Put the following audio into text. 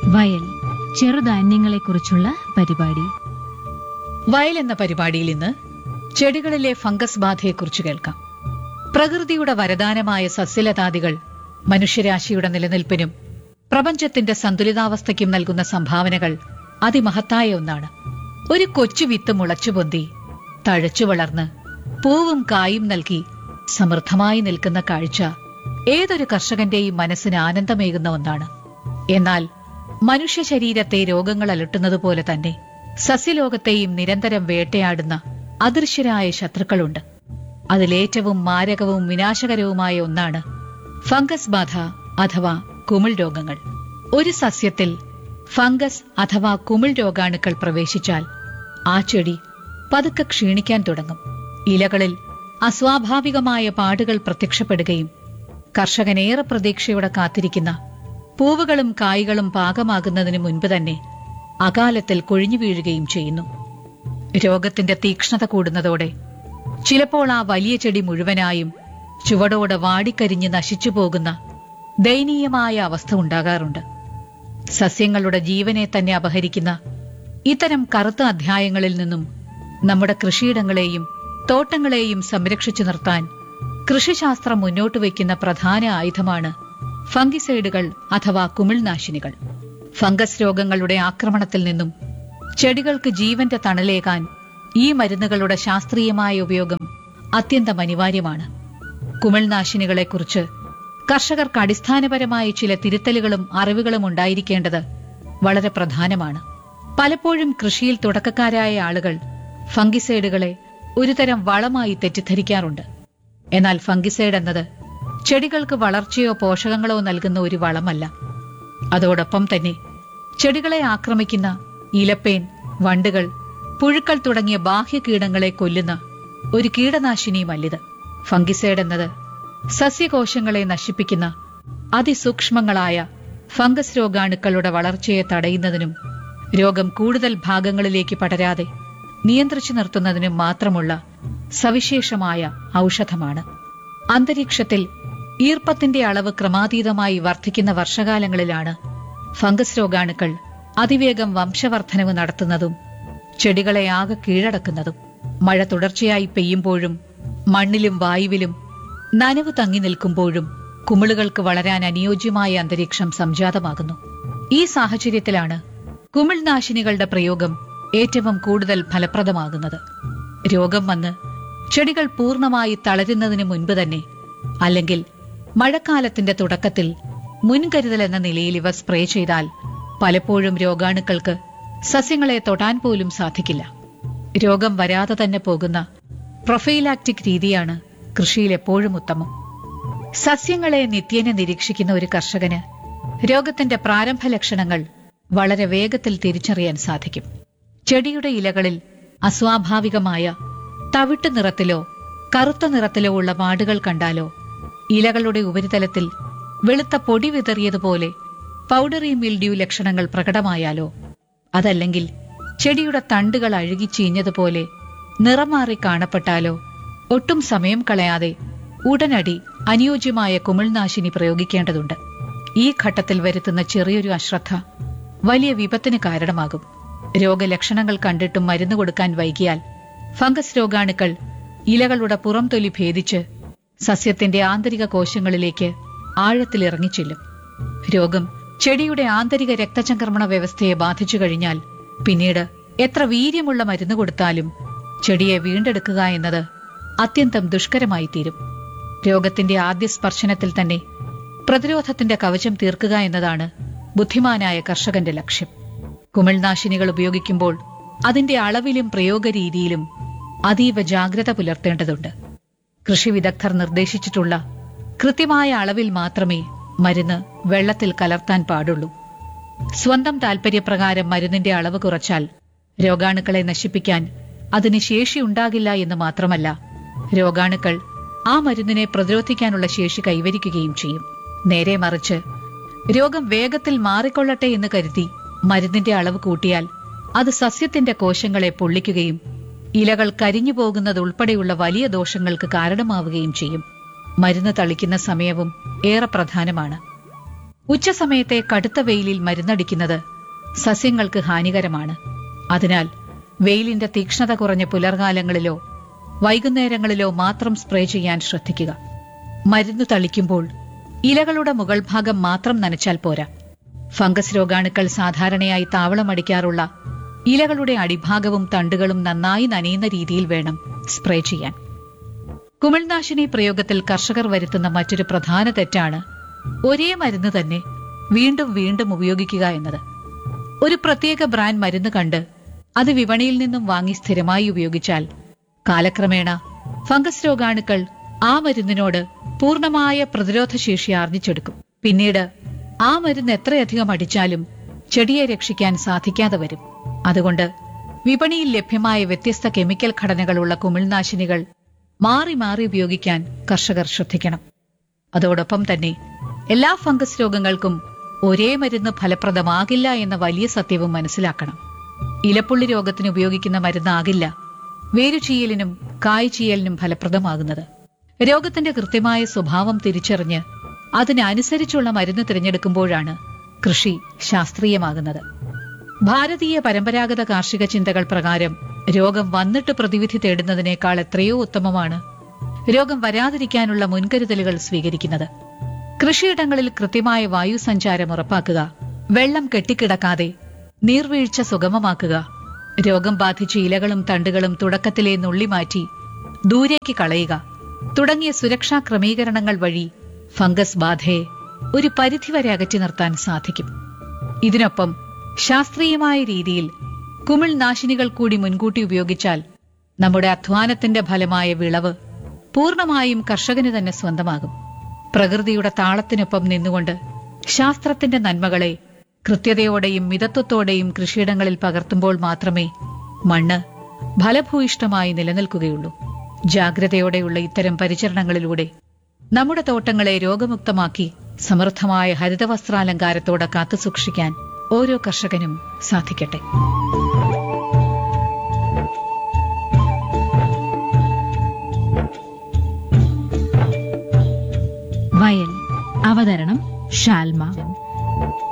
വയൽ ചെറുധാന്യങ്ങളെക്കുറിച്ചുള്ള പരിപാടി വയൽ എന്ന പരിപാടിയിൽ ഇന്ന് ചെടികളിലെ ഫംഗസ് ബാധയെക്കുറിച്ച് കേൾക്കാം പ്രകൃതിയുടെ വരദാനമായ സസ്യലതാദികൾ മനുഷ്യരാശിയുടെ നിലനിൽപ്പിനും പ്രപഞ്ചത്തിന്റെ സന്തുലിതാവസ്ഥയ്ക്കും നൽകുന്ന സംഭാവനകൾ അതിമഹത്തായ ഒന്നാണ് ഒരു കൊച്ചു വിത്ത് മുളച്ചുപൊന്തി തഴച്ചു വളർന്ന് പൂവും കായും നൽകി സമൃദ്ധമായി നിൽക്കുന്ന കാഴ്ച ഏതൊരു കർഷകന്റെയും മനസ്സിന് ആനന്ദമേകുന്ന ഒന്നാണ് എന്നാൽ മനുഷ്യ ശരീരത്തെ രോഗങ്ങൾ അലട്ടുന്നത് പോലെ തന്നെ സസ്യലോകത്തെയും നിരന്തരം വേട്ടയാടുന്ന അദൃശ്യരായ ശത്രുക്കളുണ്ട് അതിലേറ്റവും മാരകവും വിനാശകരവുമായ ഒന്നാണ് ഫംഗസ് ബാധ അഥവാ കുമിൾ രോഗങ്ങൾ ഒരു സസ്യത്തിൽ ഫംഗസ് അഥവാ കുമിൾ രോഗാണുക്കൾ പ്രവേശിച്ചാൽ ആ ചെടി പതുക്കെ ക്ഷീണിക്കാൻ തുടങ്ങും ഇലകളിൽ അസ്വാഭാവികമായ പാടുകൾ പ്രത്യക്ഷപ്പെടുകയും കർഷകനേറെ പ്രതീക്ഷയോടെ കാത്തിരിക്കുന്ന പൂവുകളും കായ്കളും പാകമാകുന്നതിന് മുൻപ് തന്നെ അകാലത്തിൽ കൊഴിഞ്ഞു വീഴുകയും ചെയ്യുന്നു രോഗത്തിന്റെ തീക്ഷ്ണത കൂടുന്നതോടെ ചിലപ്പോൾ ആ വലിയ ചെടി മുഴുവനായും ചുവടോടെ വാടിക്കരിഞ്ഞ് നശിച്ചു പോകുന്ന ദയനീയമായ അവസ്ഥ ഉണ്ടാകാറുണ്ട് സസ്യങ്ങളുടെ ജീവനെ തന്നെ അപഹരിക്കുന്ന ഇത്തരം കറുത്ത അധ്യായങ്ങളിൽ നിന്നും നമ്മുടെ കൃഷിയിടങ്ങളെയും തോട്ടങ്ങളെയും സംരക്ഷിച്ചു നിർത്താൻ കൃഷിശാസ്ത്രം മുന്നോട്ട് വയ്ക്കുന്ന പ്രധാന ആയുധമാണ് ഫംഗിസൈഡുകൾ അഥവാ കുമിൾനാശിനികൾ ഫംഗസ് രോഗങ്ങളുടെ ആക്രമണത്തിൽ നിന്നും ചെടികൾക്ക് ജീവന്റെ തണലേകാൻ ഈ മരുന്നുകളുടെ ശാസ്ത്രീയമായ ഉപയോഗം അത്യന്തം അനിവാര്യമാണ് കുമിൾനാശിനികളെക്കുറിച്ച് കർഷകർക്ക് അടിസ്ഥാനപരമായ ചില തിരുത്തലുകളും അറിവുകളും ഉണ്ടായിരിക്കേണ്ടത് വളരെ പ്രധാനമാണ് പലപ്പോഴും കൃഷിയിൽ തുടക്കക്കാരായ ആളുകൾ ഫംഗിസൈഡുകളെ ഒരുതരം വളമായി തെറ്റിദ്ധരിക്കാറുണ്ട് എന്നാൽ ഫംഗിസൈഡ് എന്നത് ചെടികൾക്ക് വളർച്ചയോ പോഷകങ്ങളോ നൽകുന്ന ഒരു വളമല്ല അതോടൊപ്പം തന്നെ ചെടികളെ ആക്രമിക്കുന്ന ഇലപ്പേൻ വണ്ടുകൾ പുഴുക്കൾ തുടങ്ങിയ ബാഹ്യ കീടങ്ങളെ കൊല്ലുന്ന ഒരു കീടനാശിനിയുമല്ലിത് ഫംഗിസൈഡ് എന്നത് സസ്യകോശങ്ങളെ നശിപ്പിക്കുന്ന അതിസൂക്ഷ്മങ്ങളായ ഫംഗസ് രോഗാണുക്കളുടെ വളർച്ചയെ തടയുന്നതിനും രോഗം കൂടുതൽ ഭാഗങ്ങളിലേക്ക് പടരാതെ നിയന്ത്രിച്ചു നിർത്തുന്നതിനും മാത്രമുള്ള സവിശേഷമായ ഔഷധമാണ് അന്തരീക്ഷത്തിൽ ഈർപ്പത്തിന്റെ അളവ് ക്രമാതീതമായി വർദ്ധിക്കുന്ന വർഷകാലങ്ങളിലാണ് ഫംഗസ് രോഗാണുക്കൾ അതിവേഗം വംശവർദ്ധനവ് നടത്തുന്നതും ചെടികളെ ആകെ കീഴടക്കുന്നതും മഴ തുടർച്ചയായി പെയ്യുമ്പോഴും മണ്ണിലും വായുവിലും നനവ് തങ്ങി നിൽക്കുമ്പോഴും കുമിളുകൾക്ക് വളരാൻ അനുയോജ്യമായ അന്തരീക്ഷം സംജാതമാകുന്നു ഈ സാഹചര്യത്തിലാണ് കുമിൾനാശിനികളുടെ പ്രയോഗം ഏറ്റവും കൂടുതൽ ഫലപ്രദമാകുന്നത് രോഗം വന്ന് ചെടികൾ പൂർണ്ണമായി തളരുന്നതിന് മുൻപ് തന്നെ അല്ലെങ്കിൽ മഴക്കാലത്തിന്റെ തുടക്കത്തിൽ മുൻകരുതൽ എന്ന നിലയിൽ ഇവ സ്പ്രേ ചെയ്താൽ പലപ്പോഴും രോഗാണുക്കൾക്ക് സസ്യങ്ങളെ തൊടാൻ പോലും സാധിക്കില്ല രോഗം വരാതെ തന്നെ പോകുന്ന പ്രൊഫൈലാക്റ്റിക് രീതിയാണ് കൃഷിയിൽ എപ്പോഴും ഉത്തമം സസ്യങ്ങളെ നിത്യേന നിരീക്ഷിക്കുന്ന ഒരു കർഷകന് രോഗത്തിന്റെ പ്രാരംഭ ലക്ഷണങ്ങൾ വളരെ വേഗത്തിൽ തിരിച്ചറിയാൻ സാധിക്കും ചെടിയുടെ ഇലകളിൽ അസ്വാഭാവികമായ തവിട്ട് നിറത്തിലോ കറുത്ത നിറത്തിലോ ഉള്ള പാടുകൾ കണ്ടാലോ ഇലകളുടെ ഉപരിതലത്തിൽ വെളുത്ത പൊടി വിതറിയതുപോലെ പൗഡറി മിൽഡ്യൂ ലക്ഷണങ്ങൾ പ്രകടമായാലോ അതല്ലെങ്കിൽ ചെടിയുടെ തണ്ടുകൾ അഴുകി ചീഞ്ഞതുപോലെ നിറം മാറി കാണപ്പെട്ടാലോ ഒട്ടും സമയം കളയാതെ ഉടനടി അനുയോജ്യമായ കുമിൾനാശിനി പ്രയോഗിക്കേണ്ടതുണ്ട് ഈ ഘട്ടത്തിൽ വരുത്തുന്ന ചെറിയൊരു അശ്രദ്ധ വലിയ വിപത്തിന് കാരണമാകും രോഗലക്ഷണങ്ങൾ കണ്ടിട്ടും മരുന്ന് കൊടുക്കാൻ വൈകിയാൽ ഫംഗസ് രോഗാണുക്കൾ ഇലകളുടെ പുറംതൊലി ഭേദിച്ച് സസ്യത്തിന്റെ ആന്തരിക കോശങ്ങളിലേക്ക് ആഴത്തിലിറങ്ങിച്ചെല്ലും രോഗം ചെടിയുടെ ആന്തരിക രക്തചംക്രമണ വ്യവസ്ഥയെ ബാധിച്ചു കഴിഞ്ഞാൽ പിന്നീട് എത്ര വീര്യമുള്ള മരുന്ന് കൊടുത്താലും ചെടിയെ വീണ്ടെടുക്കുക എന്നത് അത്യന്തം ദുഷ്കരമായി തീരും രോഗത്തിന്റെ ആദ്യ സ്പർശനത്തിൽ തന്നെ പ്രതിരോധത്തിന്റെ കവചം തീർക്കുക എന്നതാണ് ബുദ്ധിമാനായ കർഷകന്റെ ലക്ഷ്യം കുമിൾനാശിനികൾ ഉപയോഗിക്കുമ്പോൾ അതിന്റെ അളവിലും പ്രയോഗ രീതിയിലും അതീവ ജാഗ്രത പുലർത്തേണ്ടതുണ്ട് കൃഷി വിദഗ്ധർ നിർദ്ദേശിച്ചിട്ടുള്ള കൃത്യമായ അളവിൽ മാത്രമേ മരുന്ന് വെള്ളത്തിൽ കലർത്താൻ പാടുള്ളൂ സ്വന്തം താൽപര്യപ്രകാരം മരുന്നിന്റെ അളവ് കുറച്ചാൽ രോഗാണുക്കളെ നശിപ്പിക്കാൻ അതിന് ശേഷിയുണ്ടാകില്ല എന്ന് മാത്രമല്ല രോഗാണുക്കൾ ആ മരുന്നിനെ പ്രതിരോധിക്കാനുള്ള ശേഷി കൈവരിക്കുകയും ചെയ്യും നേരെ മറിച്ച് രോഗം വേഗത്തിൽ മാറിക്കൊള്ളട്ടെ എന്ന് കരുതി മരുന്നിന്റെ അളവ് കൂട്ടിയാൽ അത് സസ്യത്തിന്റെ കോശങ്ങളെ പൊള്ളിക്കുകയും ഇലകൾ കരിഞ്ഞു പോകുന്നത് ഉൾപ്പെടെയുള്ള വലിയ ദോഷങ്ങൾക്ക് കാരണമാവുകയും ചെയ്യും മരുന്ന് തളിക്കുന്ന സമയവും ഏറെ പ്രധാനമാണ് ഉച്ചസമയത്തെ കടുത്ത വെയിലിൽ മരുന്നടിക്കുന്നത് സസ്യങ്ങൾക്ക് ഹാനികരമാണ് അതിനാൽ വെയിലിന്റെ തീക്ഷ്ണത കുറഞ്ഞ പുലർകാലങ്ങളിലോ വൈകുന്നേരങ്ങളിലോ മാത്രം സ്പ്രേ ചെയ്യാൻ ശ്രദ്ധിക്കുക മരുന്ന് തളിക്കുമ്പോൾ ഇലകളുടെ മുകൾ ഭാഗം മാത്രം നനച്ചാൽ പോരാ ഫംഗസ് രോഗാണുക്കൾ സാധാരണയായി താവളമടിക്കാറുള്ള ഇലകളുടെ അടിഭാഗവും തണ്ടുകളും നന്നായി നനയുന്ന രീതിയിൽ വേണം സ്പ്രേ ചെയ്യാൻ കുമിൾനാശിനി പ്രയോഗത്തിൽ കർഷകർ വരുത്തുന്ന മറ്റൊരു പ്രധാന തെറ്റാണ് ഒരേ മരുന്ന് തന്നെ വീണ്ടും വീണ്ടും ഉപയോഗിക്കുക എന്നത് ഒരു പ്രത്യേക ബ്രാൻഡ് മരുന്ന് കണ്ട് അത് വിപണിയിൽ നിന്നും വാങ്ങി സ്ഥിരമായി ഉപയോഗിച്ചാൽ കാലക്രമേണ ഫംഗസ് രോഗാണുക്കൾ ആ മരുന്നിനോട് പൂർണ്ണമായ പ്രതിരോധശേഷി ആർജിച്ചെടുക്കും പിന്നീട് ആ മരുന്ന് എത്രയധികം അടിച്ചാലും ചെടിയെ രക്ഷിക്കാൻ സാധിക്കാതെ വരും അതുകൊണ്ട് വിപണിയിൽ ലഭ്യമായ വ്യത്യസ്ത കെമിക്കൽ ഘടനകളുള്ള കുമിൾനാശിനികൾ മാറി മാറി ഉപയോഗിക്കാൻ കർഷകർ ശ്രദ്ധിക്കണം അതോടൊപ്പം തന്നെ എല്ലാ ഫംഗസ് രോഗങ്ങൾക്കും ഒരേ മരുന്ന് ഫലപ്രദമാകില്ല എന്ന വലിയ സത്യവും മനസ്സിലാക്കണം ഇലപ്പുള്ളി രോഗത്തിന് ഉപയോഗിക്കുന്ന മരുന്നാകില്ല വേരുചീയലിനും കായ്ചീയലിനും ഫലപ്രദമാകുന്നത് രോഗത്തിന്റെ കൃത്യമായ സ്വഭാവം തിരിച്ചറിഞ്ഞ് അതിനനുസരിച്ചുള്ള മരുന്ന് തിരഞ്ഞെടുക്കുമ്പോഴാണ് കൃഷി ശാസ്ത്രീയമാകുന്നത് ഭാരതീയ പരമ്പരാഗത കാർഷിക ചിന്തകൾ പ്രകാരം രോഗം വന്നിട്ട് പ്രതിവിധി തേടുന്നതിനേക്കാൾ എത്രയോ ഉത്തമമാണ് രോഗം വരാതിരിക്കാനുള്ള മുൻകരുതലുകൾ സ്വീകരിക്കുന്നത് കൃഷിയിടങ്ങളിൽ കൃത്യമായ വായു സഞ്ചാരം ഉറപ്പാക്കുക വെള്ളം കെട്ടിക്കിടക്കാതെ നീർവീഴ്ച സുഗമമാക്കുക രോഗം ബാധിച്ച ഇലകളും തണ്ടുകളും തുടക്കത്തിലെ നുള്ളി മാറ്റി ദൂരേക്ക് കളയുക തുടങ്ങിയ സുരക്ഷാ ക്രമീകരണങ്ങൾ വഴി ഫംഗസ് ബാധയെ ഒരു പരിധിവരെ അകറ്റി നിർത്താൻ സാധിക്കും ഇതിനൊപ്പം ശാസ്ത്രീയമായ രീതിയിൽ കുമിൾ നാശിനികൾ കൂടി മുൻകൂട്ടി ഉപയോഗിച്ചാൽ നമ്മുടെ അധ്വാനത്തിന്റെ ഫലമായ വിളവ് പൂർണ്ണമായും കർഷകന് തന്നെ സ്വന്തമാകും പ്രകൃതിയുടെ താളത്തിനൊപ്പം നിന്നുകൊണ്ട് ശാസ്ത്രത്തിന്റെ നന്മകളെ കൃത്യതയോടെയും മിതത്വത്തോടെയും കൃഷിയിടങ്ങളിൽ പകർത്തുമ്പോൾ മാത്രമേ മണ്ണ് ഫലഭൂയിഷ്ടമായി നിലനിൽക്കുകയുള്ളൂ ജാഗ്രതയോടെയുള്ള ഇത്തരം പരിചരണങ്ങളിലൂടെ നമ്മുടെ തോട്ടങ്ങളെ രോഗമുക്തമാക്കി സമൃദ്ധമായ ഹരിതവസ്ത്രാലങ്കാരത്തോടെ കാത്തുസൂക്ഷിക്കാൻ ഓരോ കർഷകനും സാധിക്കട്ടെ വയൽ അവതരണം ഷാൽമ